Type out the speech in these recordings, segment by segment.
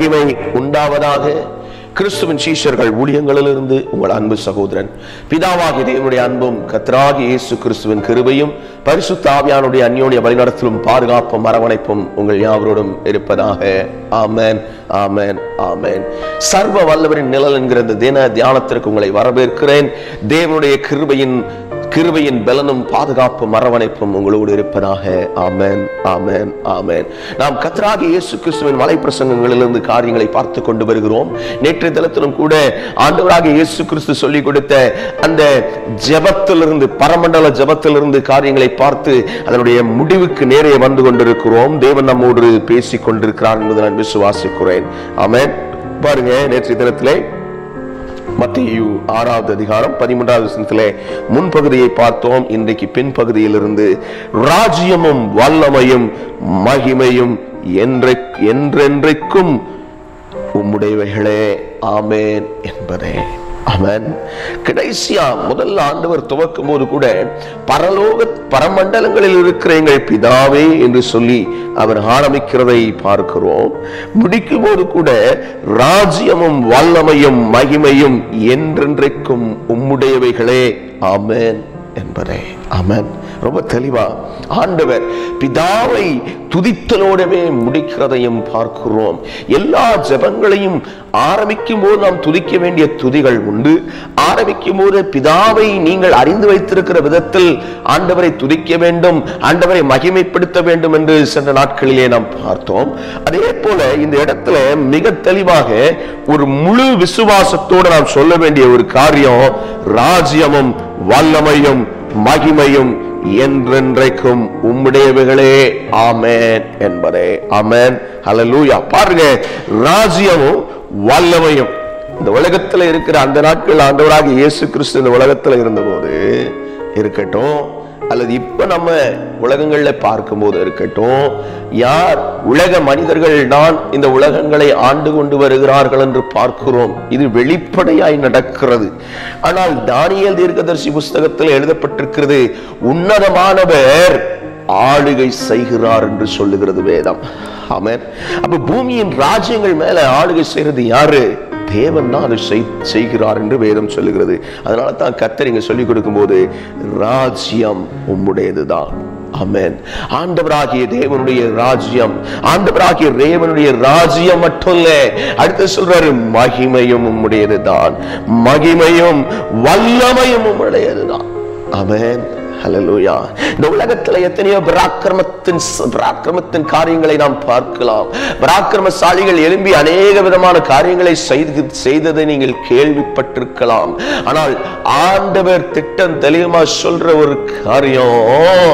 மகிமை உண்டாவதாக கிறிஸ்துவின் சீஷர்கள் ஊழியங்களிலிருந்து உங்கள் அன்பு சகோதரன் பிதாவாகிய தேவனுடைய அன்பும் கத்ராகி இயேசு கிறிஸ்துவின் கிருபையும் பரிசுத்த ஆவியானுடைய அந்யோன்ய வழிநடத்தலும் பாதுகாப்பும் அரவணைப்பும் உங்கள் யாவரோடும் இருப்பதாக ஆமென் ஆமென் ஆமென் சர்வ வல்லவரின் நிழல் என்கிற இந்த தின தியானத்திற்கு உங்களை வரவேற்கிறேன் தேவனுடைய கிருபையின் கிருபையின் பலனும் பாதுகாப்பும் அரவணைப்பும் உங்களோடு இருப்பதாக ஆமென் ஆமென் ஆமென் நாம் கத்ராகி இயேசு கிறிஸ்துவின் மலை பிரசங்கங்களிலிருந்து காரியங்களை பார்த்து கொண்டு வருகிறோம் நேற்றைய தினத்திலும் கூட ஆண்டவராக இயேசு கிறிஸ்து சொல்லிக் கொடுத்த அந்த ஜெபத்திலிருந்து பரமண்டல ஜெபத்திலிருந்து காரியங்களை பார்த்து அதனுடைய முடிவுக்கு நேரே வந்து கொண்டிருக்கிறோம் தேவன் நம்மோடு பேசிக் கொண்டிருக்கிறார் என்பதை நான் விசுவாசிக்கிறேன் ஆமென் பாருங்க நேற்றைய தினத்திலே மத்தியு ஆறாவது அதிகாரம் பதிமூன்றாவது வசனத்திலே முன்பகுதியை பார்த்தோம் இன்றைக்கு பின்பகுதியிலிருந்து ராஜ்யமும் வல்லமையும் மகிமையும் என்றை என்றென்றைக்கும் உம்முடையவைகளே ஆமேன் என்பதே அவன் கடைசியா முதல்ல ஆண்டவர் துவக்கும் போது கூட பரலோக பரமண்டலங்களில் இருக்கிற எங்கள் பிதாவே என்று சொல்லி அவர் ஆரம்பிக்கிறதை பார்க்கிறோம் முடிக்கும் போது கூட ராஜ்யமும் வல்லமையும் மகிமையும் என்றென்றைக்கும் உம்முடையவைகளே ஆமேன் என்பதே ஆமென் ரொம்ப தெளிவா ஆண்டவர் பிதாவை துதித்தலோடவே முடிக்கிறதையும் பார்க்கிறோம் எல்லா ஜெபங்களையும் ஆரம்பிக்கும் போது நாம் துதிக்க வேண்டிய துதிகள் உண்டு ஆரம்பிக்கும் போது பிதாவை நீங்கள் அறிந்து வைத்திருக்கிற விதத்தில் ஆண்டவரை துதிக்க வேண்டும் ஆண்டவரை மகிமைப்படுத்த வேண்டும் என்று சென்ற நாட்களிலே நாம் பார்த்தோம் அதே போல இந்த இடத்துல மிக தெளிவாக ஒரு முழு விசுவாசத்தோடு நாம் சொல்ல வேண்டிய ஒரு காரியம் ராஜ்யமும் வல்லமையும் மகிமையும் என்றென்றைக்கும் உம்முடையவைகளே ஆமென் என்பதே ஆமென் ஹalleluya பாருங்க ராஜ்யமும் வல்லமையும் இந்த உலகத்துல இருக்கிற அந்த நாட்கள் ஆண்டவராக இயேசு கிறிஸ்து இந்த உலகத்துல இருந்தபோது இருக்கட்டும் அல்லது இப்ப நம்ம உலகங்கள்ல பார்க்கும்போது இருக்கட்டும் யார் உலக மனிதர்கள் தான் இந்த உலகங்களை ஆண்டு கொண்டு வருகிறார்கள் என்று பார்க்கிறோம் இது வெளிப்படையாய் நடக்கிறது ஆனால் தானியல் தீர்க்கதரிசி புஸ்தகத்தில் எழுதப்பட்டிருக்கிறது உன்னதமானவர் ஆளுகை செய்கிறார் என்று சொல்லுகிறது வேதம் ஆமென் அப்ப பூமியின் ராஜ்யங்கள் மேல ஆளுகை செய்யறது யாரு தேவன் தான் அதை செய்- செய்கிறார் என்று வேதம் சொல்லுகிறது அதனால தான் கத்தர் இங்க சொல்லிக் கொடுக்கும்போது ராஜ்யம் உம்முடையதுதான் ஆமென் ஆண்டவராகிய தேவனுடைய ராஜ்யம் ஆண்டவராகிய தேவனுடைய ராஜ்யம் மட்டும் இல்ல அடுத்து சொல்றாரு மகிமையும் உம்முடையதுதான் மகிமையும் வல்லமையும் உம்முடையதுதான் ஆமென் ஹalleluya இந்த உலகத்துல எத்தனையோ பராக்கிரமத்தின் பராக்கிரமத்தின் காரியங்களை நாம் பார்க்கலாம் பராக்கிரமசாலிகள் எழும்பி அநேக விதமான காரியங்களை செய்து செய்ததை நீங்கள் கேள்விப்பட்டிருக்கலாம் ஆனால் ஆண்டவர் திட்டம் தெளிவா சொல்ற ஒரு காரியம்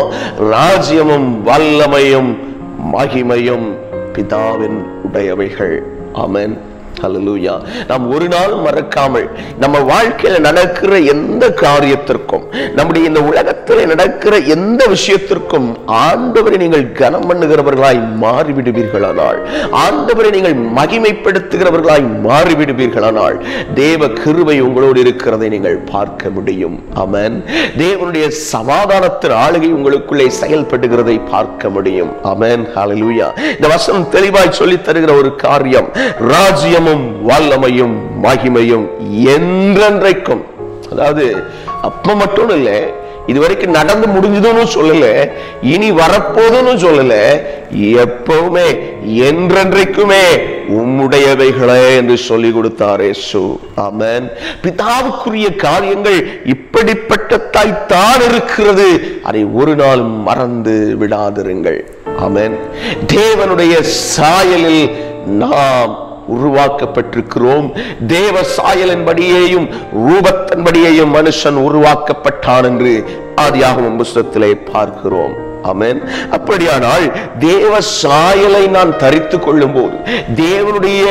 ராஜ்யமும் வல்லமையும் மகிமையும் பிதாவின் உடையவைகள் ஆமென் ஹalleluya நாம் ஒரு நாள் மறக்காமல் நம்ம வாழ்க்கையில நடக்கிற எந்த காரியத்திற்கும் நம்முடைய இந்த உலகத்தில் நடக்கிற எந்த விஷயத்திற்கும் ஆண்டவரை நீங்கள் கனம் பண்ணுகிறவர்களாய் மாறிவிடுவீர்களானால் ஆண்டவரை நீங்கள் மகிமைப்படுத்துகிறவர்களாய் மாறிவிடுவீர்களானால் தேவ கிருபை உங்களோடு இருக்கிறதை நீங்கள் பார்க்க முடியும் அமன் தேவனுடைய சமாதானத்தின் ஆளுகை உங்களுக்குள்ளே செயல்படுகிறதை பார்க்க முடியும் அமன் ஹalleluya இந்த வசனம் தெளிவாய் சொல்லித் தருகிற ஒரு காரியம் ராஜ்யமும் வல்லமையும் மகிமையும் என்றென்றைக்கும் அதாவது அப்ப மட்டும் இல்ல இதுவரைக்கும் நடந்து முடிஞ்சதுன்னு சொல்லல இனி வரப்போதுன்னு சொல்லல எப்பவுமே என்றென்றைக்குமே உம்முடையவைகளே என்று சொல்லி கொடுத்தார் இயேசு ஆமென் பிதாவுக்குரிய காரியங்கள் இப்படிப்பட்டதாய் தான் இருக்கிறது அதை ஒரு நாளும் மறந்து விடாதிருங்கள் ஆமென் தேவனுடைய சாயலில் நாம் உருவாக்கப்பட்டிருக்கிறோம் தேவ சாயலின்படியேயும் ரூபத்தின்படியேயும் மனுஷன் உருவாக்கப்பட்டான் என்று ஆதியாகமம் புஸ்தகத்திலே பார்க்கிறோம் ஆமென் அப்படியானால் தேவ சாயலை நான் தரித்துக் கொள்ளும் போது தேவனுடைய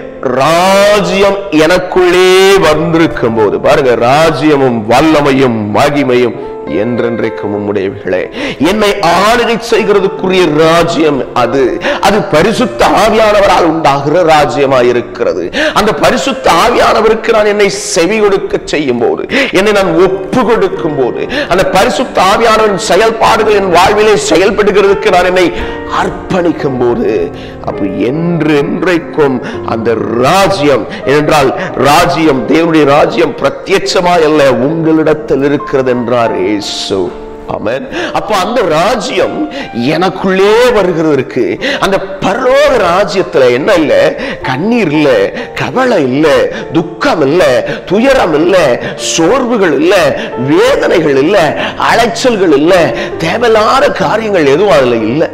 ராஜ்யம் எனக்குள்ளே வந்திருக்கும் போது பாருங்க ராஜ்யமும் வல்லமையும் மகிமையும் என்றென்றைக்கும் உம்முடையவைகளே என்னை ஆளுகை செய்கிறதுக்குரிய ராஜ்யம் அது அது பரிசுத்த ஆவியானவரால் உண்டாகிற ராஜ்யமாய் இருக்கிறது அந்த பரிசுத்த ஆவியானவருக்கு நான் என்னை செவி கொடுக்க செய்யும் போது என்னை நான் ஒப்பு கொடுக்கும் போது அந்த பரிசுத்த ஆவியானவரின் செயல்பாடுகள் என் வாழ்விலே செயல்படுகிறதுக்கு நான் என்னை அர்ப்பணிக்கும் போது அப்ப என்று என்றைக்கும் அந்த ராஜ்யம் என்றால் ராஜ்யம் தேவனுடைய ராஜ்யம் பிரத்யட்சமாய் அல்ல உங்களிடத்தில் இருக்கிறது என்றார் இயேசு ஆமென் அப்ப அந்த ராஜ்யம் எனக்குள்ளே வருகிறதற்கு அந்த பரலோக ராஜ்யத்துல என்ன இல்ல கண்ணீர் இல்ல கவலை இல்ல துக்கம் இல்ல துயரம் இல்ல சோர்வுகள் இல்ல வேதனைகள் இல்ல அலைச்சல்கள் இல்ல தேவையில்லாத காரியங்கள் எதுவும் அதுல இல்லை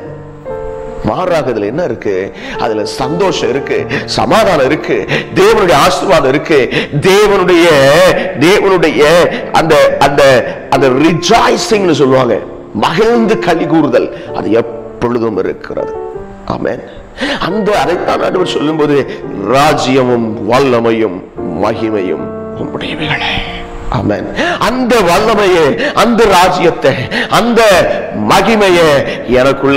மாறாக இதுல என்ன இருக்கு அதுல சந்தோஷம் இருக்கு சமாதானம் இருக்கு தேவனுடைய ஆசீர்வாதம் இருக்கு தேவனுடைய தேவனுடைய அந்த அந்த அந்த ரிஜாய்சிங்னு சொல்லுவாங்க மகிழ்ந்து களி கூறுதல் அது எப்பொழுதும் இருக்கிறது ஆமென் அந்த அதைத்தான் ஆண்டவர் சொல்லும்போது ராஜ்யமும் வல்லமையும் மகிமையும் உம்முடையவைகளே ஆமென் அந்த வல்லமையே அந்த ராஜ்யத்தை அந்த மகிமையை எனக்குள்ள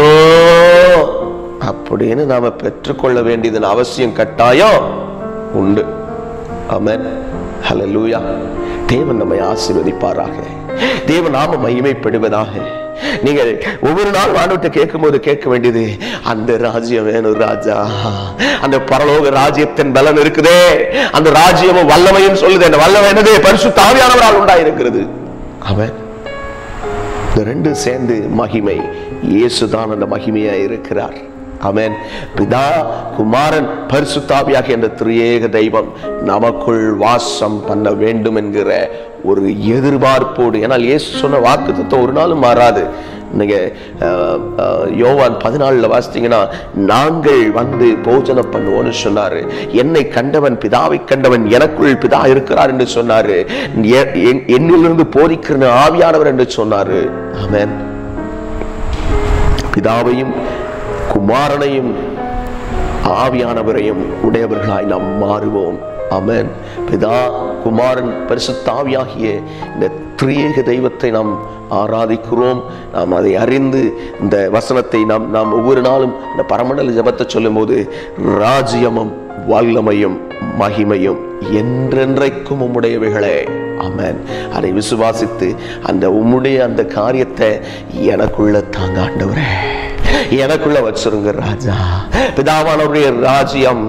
வேணும் அப்படின்னு நாம பெற்றுக்கொள்ள வேண்டியதன் அவசியம் கட்டாயம் உண்டு ஆமென் ஹalleluya தேவன் நம்மை ஆசீர்வதிப்பாராக தேவன் நாம மகிமைப்படுவதாக நீங்கள் ஒவ்வொரு நாள் வானோட்ட கேட்கும் போது கேட்க வேண்டியது அந்த ராஜ்யம் வேணும் ராஜா அந்த பரலோக ராஜ்யத்தின் பலன் இருக்குதே அந்த ராஜ்யமும் வல்லமையும் சொல்லுது அந்த வல்லமை என்னது பரிசுத்த ஆவியானவரால் உண்டாயிருக்கிறது அவன் இந்த ரெண்டும் சேர்ந்து மகிமை இயேசுதான் அந்த மகிமையா இருக்கிறார் ஆமென் பிதா குமாரன் பரிசுத்தாவியாக என்ற திரியேக தெய்வம் நமக்குள் வாசம் பண்ண வேண்டும் என்கிற ஒரு எதிர்பார்ப்போடு ஏன்னால் இயேசு சொன்ன வாக்கு ஒரு நாளும் மாறாது நீங்க அஹ், அஹ், யோவான் பதினாலுல வாசித்தீங்கன்னா நாங்கள் வந்து போஜனம் பண்ணுவோம்னு சொன்னாரு என்னை கண்டவன் பிதாவை கண்டவன் எனக்குள் பிதா இருக்கிறார் என்று சொன்னாரு எ- என்- என்னிலிருந்து போதிக்கிற ஆவியானவர் என்று சொன்னாரு ஆமென் பிதாவையும் குமாரனையும் ஆவியானவரையும் உடையவர்களாய் நாம் மாறுவோம் ஆமென் பிதா குமாரன் பரிசுத்தாவியாகிய இந்த திரியேக தெய்வத்தை நாம் ஆராதிக்கிறோம் நாம் அதை அறிந்து இந்த வசனத்தை நாம் நாம் ஒவ்வொரு நாளும் இந்த பரமண்டல ஜெபத்தை சொல்லும்போது ராஜ்யமும் வல்லமையும் மகிமையும் என்றென்றைக்கும் உம்முடையவைகளே ஆமென் அதை விசுவாசித்து அந்த உம்முடைய அந்த காரியத்தை எனக்குள்ள தாங்க ஆண்டவரே எனக்குள்ள வச்சிருங்க ராஜா பிதாவானவருடைய ராஜ்யம்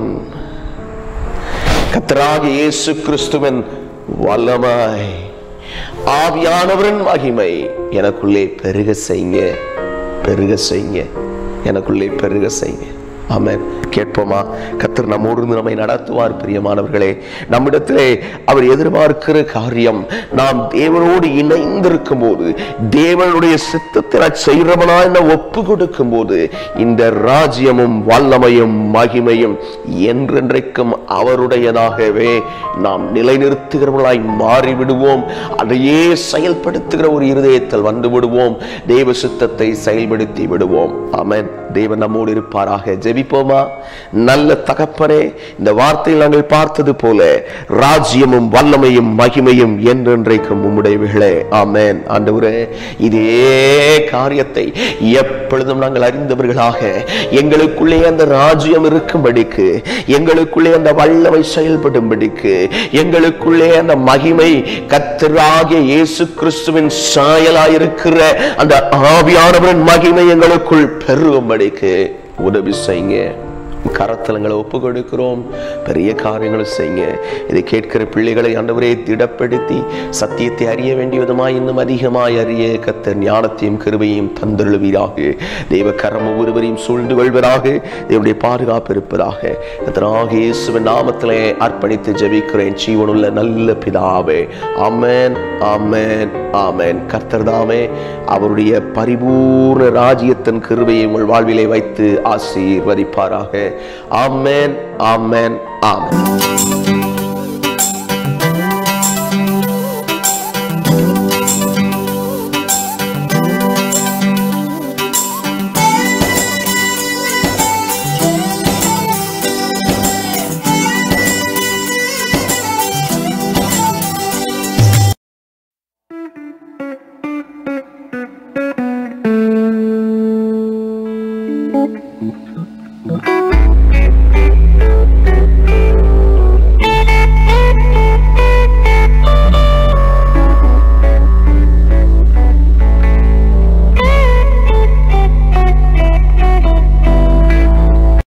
கத்தராக இயேசு கிறிஸ்துவின் வல்லமாய் ஆவியானவரின் மகிமை எனக்குள்ளே பெருக செய்யுங்க பெருக செய்யுங்க எனக்குள்ளே பெருக செய்யுங்க ஆமென் கேட்போமா கத்தர் நம்மோடு இருந்து நம்மை நடத்துவார் பிரியமானவர்களே நம்மிடத்திலே அவர் எதிர்பார்க்கிற காரியம் நாம் தேவனோடு இணைந்திருக்கும் போது தேவனுடைய சித்தத்தை செய்கிறவனா என்ன ஒப்பு கொடுக்கும் போது இந்த ராஜ்யமும் வல்லமையும் மகிமையும் என்றென்றைக்கும் அவருடையதாகவே நாம் நிலைநிறுத்துகிறவர்களாய் மாறிவிடுவோம் அதையே செயல்படுத்துகிற ஒரு இருதயத்தில் வந்து விடுவோம் தேவ சித்தத்தை செயல்படுத்தி விடுவோம் ஆமென் தேவன் நம்மோடு இருப்பாராக ஜெபிப்போமா நல்ல தகப்பனே இந்த வார்த்தையில் நாங்கள் பார்த்தது போல ராஜ்யமும் வல்லமையும் மகிமையும் என்றென்றைக்கும் உம்முடையவைகளே ஆமென் ஆண்டவரே இதே காரியத்தை எப்பொழுதும் நாங்கள் அறிந்தவர்களாக எங்களுக்குள்ளே அந்த ராஜ்யம் இருக்கும்படிக்கு எங்களுக்குள்ளே அந்த வல்லமை செயல்படும்படிக்கு எங்களுக்குள்ளே அந்த மகிமை கத்தராகிய இயேசு கிறிஸ்துவின் சாயலாயிருக்கிற அந்த ஆவியானவரின் மகிமை எங்களுக்குள் பெருகும்படிக்கு உதவி செய்யுங்க கரத்தலங்களை ஒப்பு கொடுக்கிறோம் பெரிய காரியங்களை செய்யுங்க இதை கேட்கிற பிள்ளைகளை ஆண்டவரே திடப்படுத்தி சத்தியத்தை அறிய வேண்டிய விதமாய் இன்னும் அதிகமாய் அறிய கத்த ஞானத்தையும் கிருபையும் தந்தருளுவீராக தெய்வ கரம் ஒவ்வொருவரையும் சூழ்ந்து கொள்வதாக தேவனுடைய பாதுகாப்பு இருப்பதாக கத்தராக இயேசுவின் நாமத்திலே அர்ப்பணித்து ஜெபிக்கிறேன் ஜீவனுள்ள நல்ல பிதாவே ஆமென் ஆமென் ஆமென் கர்த்தர் தாமே அவருடைய பரிபூர்ண ராஜ்யத்தின் கிருபையை உங்கள் வாழ்விலே வைத்து ஆசீர்வதிப்பாராக ஆமென் ஆமென் ஆமென்